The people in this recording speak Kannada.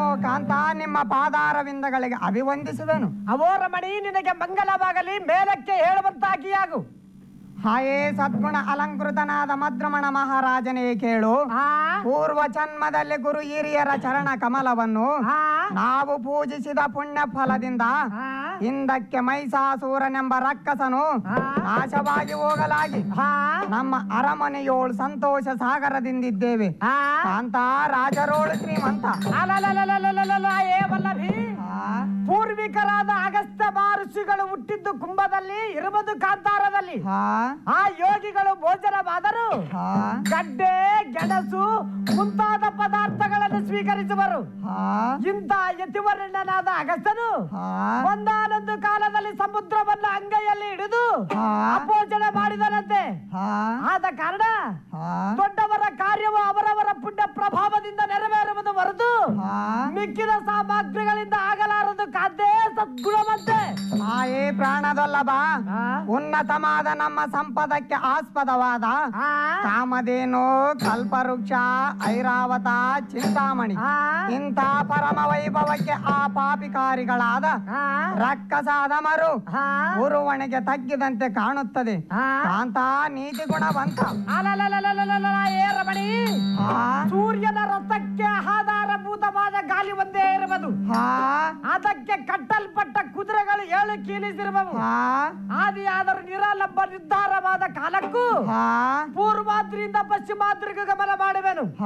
ಕಾಂತ ನಿಮ್ಮ ಪಾದಾರವಿಂದಗಳಿಗೆ ಅಭಿವಂದಿಸುವೆನು ಅವೋ ರಮಣಿ ನಿನಗೆ ಮಂಗಲವಾಗಲಿ ಮೇಲಕ್ಕೆ ಹೇಳುವಂತಾಗಿಯಾಗು ಹಾಯೇ ಸದ್ಗುಣ ಅಲಂಕೃತನಾದ ಮದ್ರಮಣ ಮಹಾರಾಜನೇ ಕೇಳು ಆ ಪೂರ್ವ ಜನ್ಮದಲ್ಲಿ ಗುರು ಹಿರಿಯರ ಚರಣ ಕಮಲವನ್ನು ಆ ನಾವು ಪೂಜಿಸಿದ ಪುಣ್ಯ ಫಲದಿಂದ ಆ ಹಿಂದಕ್ಕೆ ಮೈಸಾಸೂರನೆಂಬ ರಕ್ಕಸನು ಆ ನಾಶವಾಗಿ ಹೋಗಲಾಗಿ ಆ ನಮ್ಮ ಅರಮನೆಯೋಳು ಸಂತೋಷ ಸಾಗರದಿಂದಿದ್ದೇವೆ ಆ ಕಾಂತ ರಾಜರೋಳು ಶ್ರೀಮಂತ ಅಲಲಲಲಲಲಲಲ, ಏ ವಲ್ಲಭಿ ಆ, ಪೂರ್ವಿಕರಾದ ಅಗಸ್ತ್ಯ ಮಹರ್ಷಿಗಳು ಹುಟ್ಟಿದ್ದು ಕುಂಭದಲ್ಲಿ ಇರುವುದು ಕಾಂತಾರದಲ್ಲಿ ಆ, ಆ ಯೋಗಿಗಳು ಭೋಜನವಾದರು ಆ, ಗಡ್ಡೆ ಗೆಣಸು ಮುಂತಾದ ಪದಾರ್ಥಗಳನ್ನು ಸ್ವೀಕರಿಸುವರು ಆ, ಇಂಥ ಯತಿವರ್ಣನಾದ ಅಗಸ್ತ್ಯನು ಆ, ಒಂದಾನೊಂದು ಕಾಲದಲ್ಲಿ ಸಮುದ್ರವನ್ನು ಅಂಗೈಯಲ್ಲಿ ಹಿಡಿದು ಆ, ಅಪೋಷಣ ಮಾಡಿದರಂತೆ ಆ, ಆದ ಕಾರಣ ಆ, ದೊಡ್ಡವರ ಕಾರ್ಯವು ಅವರವರ ಪುಣ್ಯ ಪ್ರಭಾವದಿಂದ ನೆರವೇರುವುದು ಹೊರತು ಆ. ಮಿಕ್ಕಿದ ಸಾಮಗ್ರಿಗಳಿಂದ ಆಗಲಾರದು ಕಾದ್ದೇ ಸದ್ಗುಣವಂತೆ ಮಾಯೇ ಪ್ರಾಣದೊಲ್ಲಭ ಆ, ಉನ್ನತವಾದ ನಮ್ಮ ಸಂಪದಕ್ಕೆ ಆಸ್ಪದವಾದ ಆ, ಕಾಮಧೇನು ಕಲ್ಪವೃಕ್ಷ ಐರಾವತ ಚಿಂತಾಮಣಿ ಆ, ಇಂಥ ಪರಮ ವೈಭವಕ್ಕೆ ಆ ಪಾಪಿಕಾರಿಗಳಾದ ಆ, ರಕ್ಕಸಾದಮರು ಆ, ಉರುವಣೆಗೆ ತಗ್ಗಿದಂತೆ ಕಾಣುತ್ತದೆ ಆ. ಕಾಂತ ನೀತಿ ಗುಣವಂತ ಅಲಲಲಲಲಲಲ, ಏ ರಮಣಿ ಆ, ಸೂರ್ಯನ ರಥಕ್ಕೆ ಆಧಾರಭೂತವಾದ ಗಾಲಿ ಒಂದೇ ಇರುವುದು ಆ, ಅದಕ್ಕೆ ಕಟ್ಟಲ್ಪಟ್ಟ ಕುದುರೆಗಳು ಏಳು ಕೀಲಿಸಿರುವವು ಆ, ಆದಿಯಾದರೂ ನಿರಾಲಂಬ ನಿರ್ಧಾರವಾದ ಕಾಲಕ್ಕೂ ಆ, ಪೂರ್ವಾದ್ರಿಯಿಂದ ಪಶ್ಚಿಮಾದ್ರಿಗೆ ಗಮನ ಮಾಡುವೆನು